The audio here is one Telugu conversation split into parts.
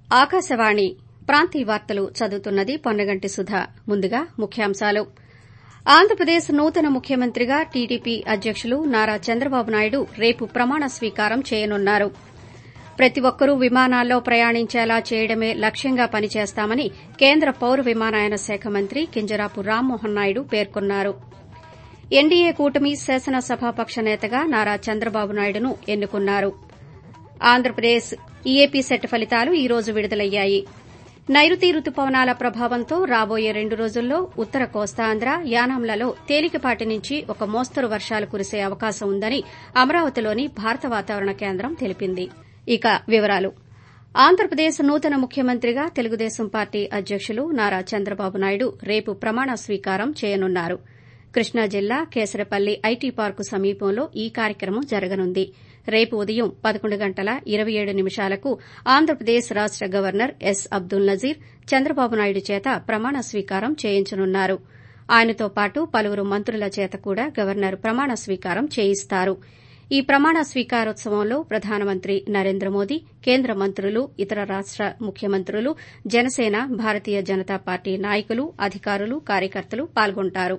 ఆకాశవాణి ప్రాంతీయ వార్తలు చదువుతున్నది పొన్నగంటి సుధ ముందుగా ముఖ్యాంశాలు ఆంధ్రప్రదేశ్ నూతన ముఖ్యమంత్రిగా టీడీపీ అధ్యకులు నారా చంద్రబాబు నాయుడు రేపు ప్రమాణ స్వీకారం చేయనున్నారు ప్రతి ఒక్కరూ విమానాల్లో ప్రయాణించేలా చేయడమే లక్ష్యంగా పనిచేస్తామని కేంద్ర పౌర విమానయాన శాఖ మంత్రి కింజరాపు రామ్మోహన్ నాయుడు పేర్కొన్నారు ఎన్డీఏ కూటమి శాసనసభాపక్ష నేతగా నారా చంద్రబాబు నాయుడును ఎన్నుకున్నారు ఆంధ్రప్రదేశ్ ఈఏపీ సెట్ ఫలితాలు ఈ రోజు విడుదలయ్యాయి నైరుతి రుతుపవనాల ప్రభావంతో రాబోయే రెండు రోజుల్లో ఉత్తర కోస్తాంధ్ర యానాంలలో తేలికపాటి నుంచి ఒక మోస్తరు వర్షాలు కురిసే అవకాశం ఉందని అమరావతిలోని భారత వాతావరణ కేంద్రం తెలిపింది ఇక వివరాలు ఆంధ్రప్రదేశ్ నూతన ముఖ్యమంత్రిగా తెలుగుదేశం పార్టీ అధ్యకులు నారా చంద్రబాబు నాయుడు రేపు ప్రమాణ స్వీకారం చేయనున్నారు కృష్ణా జిల్లా కేసరపల్లి ఐటీ పార్కు సమీపంలో ఈ కార్యక్రమం జరగనుంది రేపు ఉదయం పదకొండు గంటల ఇరవై ఏడు నిమిషాలకు ఆంధ్రప్రదేశ్ రాష్ట గవర్నర్ ఎస్ అబ్దుల్ నజీర్ చంద్రబాబు నాయుడు చేత ప్రమాణ స్వీకారం చేయించనున్నారు ఆయనతో పాటు పలువురు మంత్రుల చేత కూడా గవర్నర్ ప్రమాణ స్వీకారం చేయిస్తారు ఈ ప్రమాణ స్వీకారోత్సవంలో ప్రధానమంత్రి నరేంద్ర మోదీ కేంద్ర మంత్రులు ఇతర రాష్ట ముఖ్యమంత్రులు జనసేన భారతీయ జనతా పార్టీ నాయకులు అధికారులు కార్యకర్తలు పాల్గొంటారు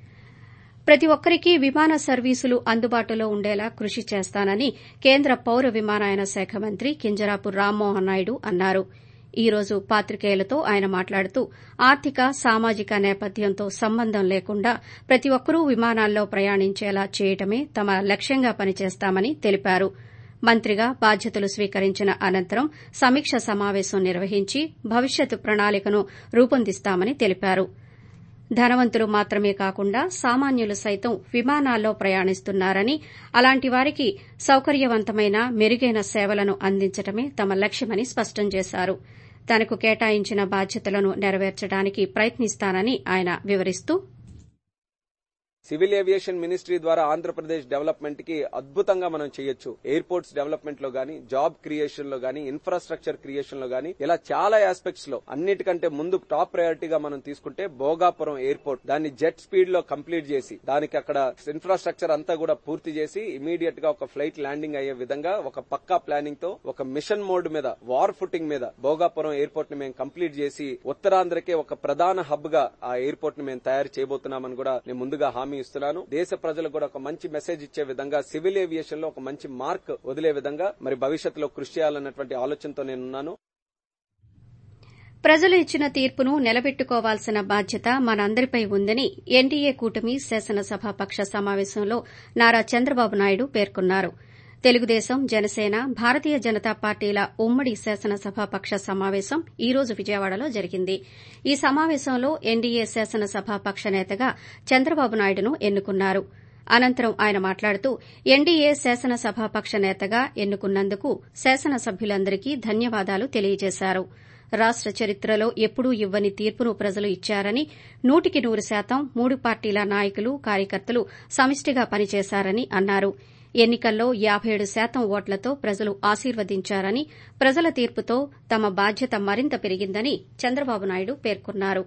ప్రతి ఒక్కరికీ విమాన సర్వీసులు అందుబాటులో ఉండేలా కృషి చేస్తానని కేంద్ర పౌర విమానయాన శాఖ మంత్రి కింజరాపు రామ్మోహన్ నాయుడు అన్నారు ఈ రోజు పాత్రికేయులతో ఆయన మాట్లాడుతూ ఆర్థిక సామాజిక నేపథ్యంతో సంబంధం లేకుండా ప్రతి ఒక్కరూ విమానాల్లో ప్రయాణించేలా చేయడమే తమ లక్ష్యంగా పనిచేస్తామని తెలిపారు మంత్రిగా బాధ్యతలు స్వీకరించిన అనంతరం సమీక్ష సమావేశం నిర్వహించి భవిష్యత్ ప్రణాళికను రూపొందిస్తామని తెలిపారు ధనవంతులు మాత్రమే కాకుండా సామాన్యులు సైతం విమానాల్లో ప్రయాణిస్తున్నారని అలాంటి వారికి సౌకర్యవంతమైన మెరుగైన సేవలను అందించడమే తమ లక్ష్యమని స్పష్టం చేశారు తనకు కేటాయించిన బాధ్యతలను నెరవేర్చడానికి ప్రయత్నిస్తానని ఆయన వివరిస్తూ సివిల్ ఏవియేషన్ మినిస్ట్రీ ద్వారా ఆంధ్రప్రదేశ్ డెవలప్మెంట్ కి అద్భుతంగా మనం చేయొచ్చు ఎయిర్పోర్ట్స్ డెవలప్మెంట్ లో గానీ జాబ్ క్రియేషన్ లో గానీ ఇన్ఫ్రాస్ట్రక్చర్ క్రియేషన్ లో గానీ ఇలా చాలా ఆస్పెక్ట్స్ లో అన్నిటికంటే ముందు టాప్ ప్రయారిటీగా మనం తీసుకుంటే భోగాపురం ఎయిర్పోర్ట్ దాన్ని జెట్ స్పీడ్ లో కంప్లీట్ చేసి దానికి అక్కడ ఇన్ఫ్రాస్ట్రక్చర్ అంతా కూడా పూర్తి చేసి ఇమీడియట్ గా ఒక ఫ్లైట్ ల్యాండింగ్ అయ్యే విధంగా ఒక పక్కా ప్లానింగ్ తో ఒక మిషన్ మోడ్ మీద వార్ ఫుటింగ్ మీద భోగాపురం ఎయిర్పోర్ట్ ని మేము కంప్లీట్ చేసి ఉత్తరాంధ్రకే ఒక ప్రధాన హబ్ గా ఆ ఎయిర్పోర్ట్ ని మేము తయారు చేయబోతున్నామని కూడా నేను ముందుగా హామీ ఇస్తున్నాను దేశ ప్రజలకు కూడా ఒక మంచి మెసేజ్ ఇచ్చే విధంగా సివిల్ ఏవియేషన్ లో ఒక మంచి మార్క్ వదిలే విధంగా మరి భవిష్యత్తులో కృషి చేయాలన్నటువంటి ఆలోచనతో నేనున్నాను ప్రజలు ఇచ్చిన తీర్పును నిలబెట్టుకోవాల్సిన బాధ్యత మనందరిపై ఉందని ఎన్డీఏ కూటమి శాసనసభాపక్ష సమావేశంలో నారా చంద్రబాబు నాయుడు పేర్కొన్నారు తెలుగుదేశం జనసేన భారతీయ జనతా పార్టీల ఉమ్మడి శాసనసభాపక్ష సమావేశం ఈ రోజు విజయవాడలో జరిగింది ఈ సమావేశంలో ఎన్డీఏ శాసనసభాపక్ష నేతగా చంద్రబాబు నాయుడును ఎన్నుకున్నారు అనంతరం ఆయన మాట్లాడుతూ ఎన్డీఏ శాసనసభాపక్ష నేతగా ఎన్నుకున్నందుకు శాసనసభ్యులందరికీ ధన్యవాదాలు తెలియజేశారు రాష్ట చరిత్రలో ఎప్పుడూ ఇవ్వని తీర్పును ప్రజలు ఇచ్చారని నూటికి నూరు శాతం మూడు పార్టీల నాయకులు కార్యకర్తలు సమిష్టిగా పనిచేశారని అన్నారు ఎన్నికల్లో యాబై ఏడు శాతం ఓట్లతో ప్రజలు ఆశీర్వదించారని ప్రజల తీర్పుతో తమ బాధ్యత మరింత పెరిగిందని చంద్రబాబు నాయుడు పేర్కొన్నారు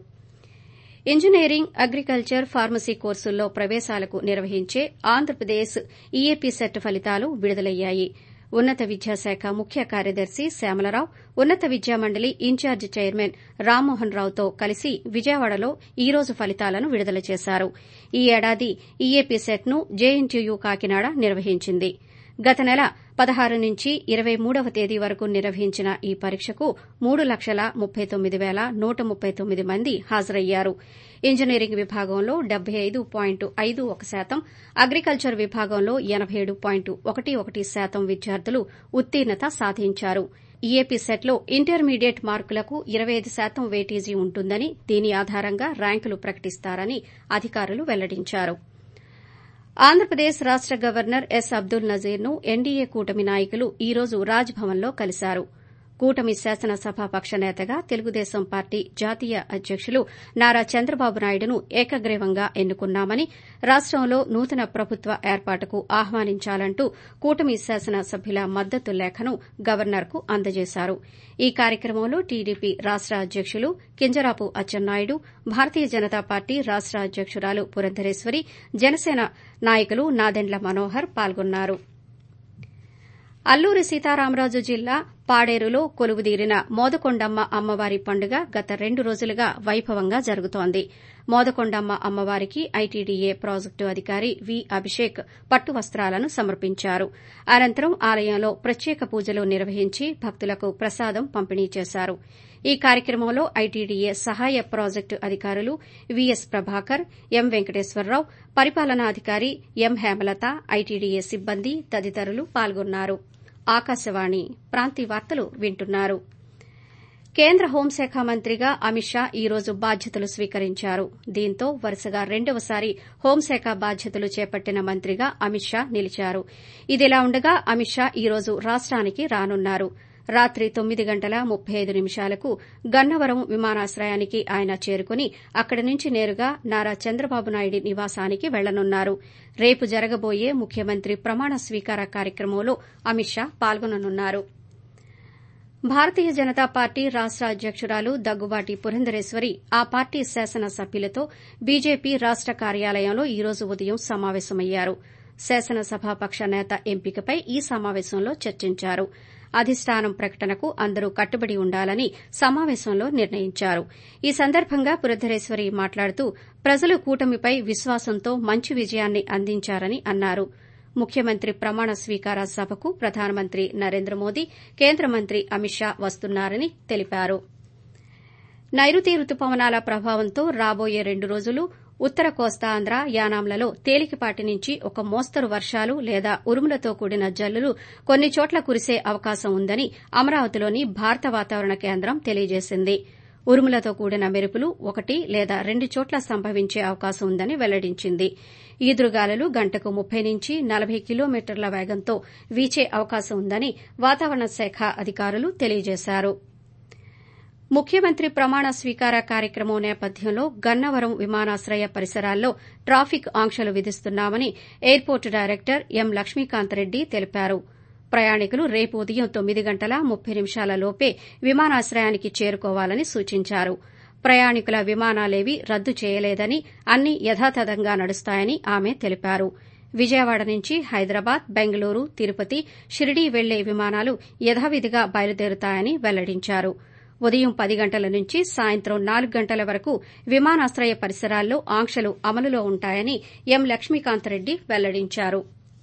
ఇంజనీరింగ్ అగ్రికల్చర్ ఫార్మసీ కోర్సుల్లో ప్రవేశాలకు నిర్వహించే ఆంధ్రప్రదేశ్ ఈఏపీ సెట్ ఫలితాలు విడుదలయ్యాయి ఉన్నత విద్యాశాఖ ముఖ్య కార్యదర్శి శ్యామలరావు ఉన్నత విద్యామండలి ఇన్ఛార్జి చైర్మన్ రామ్మోహన్ రావుతో కలిసి విజయవాడలో ఈ రోజు ఫలితాలను విడుదల చేశారు ఈ ఏడాది ఈఏపీ సెట్ను జేఎన్టీయూ కాకినాడ నిర్వహించింది గత నెల పదహారు నుంచి ఇరవై మూడవ తేదీ వరకు నిర్వహించిన ఈ పరీక్షకు మూడు లక్షల ముప్పై తొమ్మిది పేల నూట ముప్పై తొమ్మిది మంది హాజరయ్యారు ఇంజనీరింగ్ విభాగంలో డెబ్బై ఐదు పాయింట్ ఐదు ఒక శాతం అగ్రికల్చర్ విభాగంలో ఎనబై ఏడు పాయింట్ ఒకటి ఒకటి శాతం విద్యార్థులు ఉత్తీర్ణత సాధించారు ఈఏపీ సెట్లో ఇంటర్మీడియట్ మార్కులకు ఇరవై ఐదు శాతం వెయిటేజీ ఉంటుందని దీని ఆధారంగా ర్యాంకులు ప్రకటిస్తారని అధికారులు వెల్లడించారు ఆంధ్రప్రదేశ్ రాష్ట గవర్నర్ ఎస్ అబ్దుల్ నజీర్ను ఎన్డీఏ కూటమి నాయకులు ఈ రోజు రాజ్భవన్లో కలిశారు కూటమి శాసనసభాపక్ష నేతగా తెలుగుదేశం పార్టీ జాతీయ అధ్యకులు నారా చంద్రబాబు నాయుడును ఏకగ్రీవంగా ఎన్నుకున్నామని రాష్టంలో నూతన ప్రభుత్వ ఏర్పాటుకు ఆహ్వానించాలంటూ కూటమి శాసనసభ్యుల మద్దతు లేఖను గవర్నర్కు అందజేశారు ఈ కార్యక్రమంలో టీడీపీ రాష్ట అధ్యకులు కింజరాపు అచ్చెన్నాయుడు భారతీయ జనతా పార్టీ రాష్ట అధ్యకురాలు పురంధరేశ్వరి జనసేన నాయకులు నాదెండ్ల మనోహర్ పాల్గొన్నారు అల్లూరి సీతారామరాజు జిల్లా పాడేరులో కొలువుదీరిన మోదకొండమ్మ అమ్మవారి పండుగ గత రెండు రోజులుగా వైభవంగా జరుగుతోంది మోదకొండమ్మ అమ్మవారికి ఐటీడీఏ ప్రాజెక్టు అధికారి వి అభిషేక్ పట్టు వస్తాలను సమర్పించారు అనంతరం ఆలయంలో ప్రత్యేక పూజలు నిర్వహించి భక్తులకు ప్రసాదం పంపిణీ చేశారు ఈ కార్యక్రమంలో ఐటీడీఏ సహాయ ప్రాజెక్టు అధికారులు వీఎస్ ప్రభాకర్ ఎం వెంకటేశ్వరరావు పరిపాలనాధికారి ఎం హేమలత ఐటీడీఏ సిబ్బంది తదితరులు పాల్గొన్నారు ఆకాశవాణి ప్రాంతీయ వార్తలు వింటున్నారు కేంద్ర హోంశాఖ మంత్రిగా అమిత్ షా ఈ రోజు బాధ్యతలు స్వీకరించారు దీంతో వరుసగా రెండవసారి హోంశాఖ బాధ్యతలు చేపట్టిన మంత్రిగా అమిత్ షా నిలిచారు ఇదిలా ఉండగా అమిత్ షా ఈ రోజు రాష్టానికి రానున్నారు రాత్రి తొమ్మిది గంటల ముప్పై ఐదు నిమిషాలకు గన్నవరం విమానాశ్రయానికి ఆయన చేరుకుని అక్కడి నుంచి నేరుగా నారా చంద్రబాబు నాయుడి నివాసానికి వెళ్లనున్నారు రేపు జరగబోయే ముఖ్యమంత్రి ప్రమాణ స్వీకార కార్యక్రమంలో అమిత్ షా పాల్గొననున్నారు భారతీయ జనతా పార్టీ రాష్ట అధ్యకురాలు దగ్గుబాటి పురంధరేశ్వరి ఆ పార్టీ శాసనసభ్యులతో బీజేపీ రాష్ట కార్యాలయంలో ఈ రోజు ఉదయం సమావేశమయ్యారు శాసనసభాపక్ష నేత ఎంపికపై ఈ సమావేశంలో చర్చించారు అధిష్టానం ప్రకటనకు అందరూ కట్టుబడి ఉండాలని సమావేశంలో నిర్ణయించారు ఈ సందర్భంగా పురంధరేశ్వరి మాట్లాడుతూ ప్రజలు కూటమిపై విశ్వాసంతో మంచి విజయాన్ని అందించారని అన్నారు ముఖ్యమంత్రి ప్రమాణ స్వీకార సభకు ప్రధానమంత్రి నరేంద్ర మోదీ కేంద్ర మంత్రి అమిత్ షా వస్తున్నారని తెలిపారు నైరుతి రుతుపవనాల ప్రభావంతో రాబోయే రెండు రోజులు ఉత్తర కోస్తాంధ్ర యానాంలలో తేలికపాటి నుంచి ఒక మోస్తరు వర్షాలు లేదా ఉరుములతో కూడిన జల్లులు కొన్ని చోట్ల కురిసే అవకాశం ఉందని అమరావతిలోని భారత వాతావరణ కేంద్రం తెలియజేసింది ఉరుములతో కూడిన మెరుపులు ఒకటి లేదా రెండు చోట్ల సంభవించే అవకాశం ఉందని వెల్లడించింది ఈదురుగాలులు గంటకు ముప్పై నుంచి నలభై కిలోమీటర్ల వేగంతో వీచే అవకాశం ఉందని వాతావరణ శాఖ అధికారులు తెలియజేశారు ముఖ్యమంత్రి ప్రమాణ స్వీకార కార్యక్రమం నేపథ్యంలో గన్నవరం విమానాశ్రయ పరిసరాల్లో ట్రాఫిక్ ఆంక్షలు విధిస్తున్నామని ఎయిర్పోర్టు డైరెక్టర్ ఎం లక్ష్మీకాంతరెడ్డి తెలిపారు ప్రయాణికులు రేపు ఉదయం తొమ్మిది గంటల ముప్పై నిమిషాల లోపే విమానాశ్రయానికి చేరుకోవాలని సూచించారు ప్రయాణికుల విమానాలేవీ రద్దు చేయలేదని అన్ని యథాతథంగా నడుస్తాయని ఆమె తెలిపారు విజయవాడ నుంచి హైదరాబాద్ బెంగళూరు తిరుపతి షిరిడీ వెళ్లే విమానాలు యథావిధిగా బయలుదేరుతాయని వెల్లడించారు ఉదయం పది గంటల నుంచి సాయంత్రం నాలుగు గంటల వరకు విమానాశ్రయ పరిసరాల్లో ఆంక్షలు అమలులో ఉంటాయని ఎం లక్ష్మీకాంతరెడ్డి వెల్లడించారు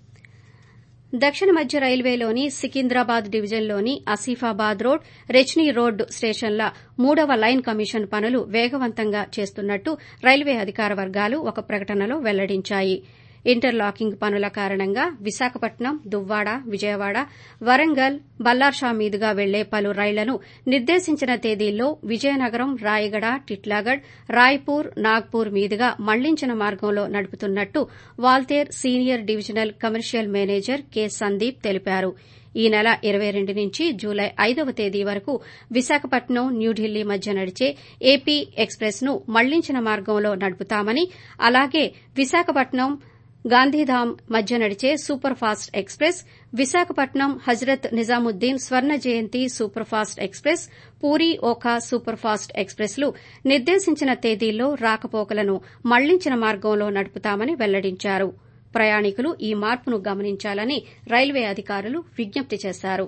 దక్షిణ మధ్య రైల్వేలోని సికింద్రాబాద్ డివిజన్లోని ఆసిఫాబాద్ రోడ్ రెచ్నీ రోడ్ స్టేషన్ల మూడవ లైన్ కమిషన్ పనులు వేగవంతంగా చేస్తున్నట్టు రైల్వే అధికార వర్గాలు ఒక ప్రకటనలో వెల్లడించాయి ఇంటర్లాకింగ్ పనుల కారణంగా విశాఖపట్నం దువ్వాడ విజయవాడ వరంగల్ బల్లార్షా మీదుగా వెళ్లే పలు రైళ్లను నిర్దేశించిన తేదీల్లో విజయనగరం రాయగడ టిట్లాగఢ్ రాయ్పూర్ నాగ్పూర్ మీదుగా మళ్లించిన మార్గంలో నడుపుతున్నట్టు Waltair senior divisional commercial manager K Sandeep తెలిపారు ఈ నెల ఇరవై రెండు నుంచి జూలై ఐదవ తేదీ వరకు విశాఖపట్నం న్యూఢిల్లీ మధ్య నడిచే ఏపీ ఎక్స్ప్రెస్ ను మళ్లించిన మార్గంలో నడుపుతామని అలాగే విశాఖపట్నం గాంధీధామ్ మధ్య నడిచే super fast express Visakhapatnam Hazrat Nizamuddin Swarna Jayanti super fast express Puri Okha super fast ఎక్స్ప్రెస్లు నిర్దేశించిన తేదీల్లో రాకపోకలను మళ్లించిన మార్గంలో నడుపుతామని వెల్లడించారు ప్రయాణికులు ఈ మార్పును గమనించాలని రైల్వే అధికారులు విజ్ఞప్తి చేశారు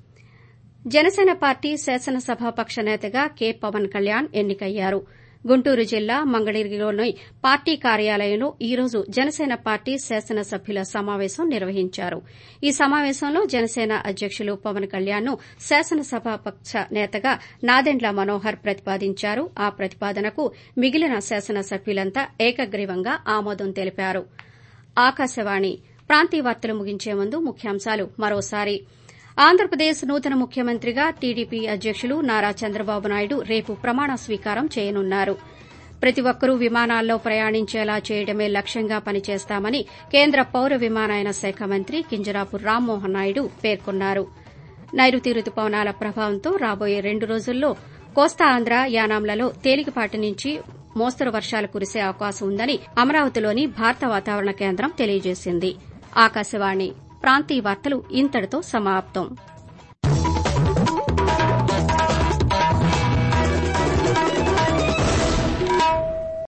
జనసేన పార్టీ శాసనసభాపక్ష నేతగా కె పవన్ కళ్యాణ్ ఎన్నికయ్యారు గుంటూరు జిల్లా మంగళగిరిలోని పార్టీ కార్యాలయంలో ఈ రోజు జనసేన పార్టీ శాసనసభ్యుల సమావేశం నిర్వహించారు ఈ సమావేశంలో జనసేన అధ్యకులు పవన్ కళ్యాణ్ ను శాసనసభాపక్ష నేతగా నాదెండ్ల మనోహర్ ప్రతిపాదించారు ఆ ప్రతిపాదనకు మిగిలిన శాసనసభ్యులంతా ఏకగ్రీవంగా ఆమోదం తెలిపారు ఆకాశవాణి ప్రాంతీయ వార్తలు ముగించే ముందు ముఖ్యాంశాలు మరోసారి ఆంధ్రప్రదేశ్ నూతన ముఖ్యమంత్రిగా టీడీపీ అధ్యకులు నారా చంద్రబాబు నాయుడు రేపు ప్రమాణ స్వీకారం చేయనున్నారు ప్రతి ఒక్కరూ విమానాల్లో ప్రయాణించేలా చేయడమే లక్ష్యంగా పనిచేస్తామని కేంద్ర పౌర విమానయాన శాఖ మంత్రి కింజరాపు రామ్మోహన్ నాయుడు పేర్కొన్నారు నైరుతి రుతుపవనాల ప్రభావంతో రాబోయే రెండు రోజుల్లో కోస్తా ఆంధ్ర యానాంలలో తేలికపాటి నుంచి మోస్తరు వర్షాలు కురిసే అవకాశం ఉందని అమరావతిలోని భారత వాతావరణ కేంద్రం తెలియజేసింది ఆకాశవాణి ప్రాంతీయ వార్తలు ఇంతటితో సమాప్తం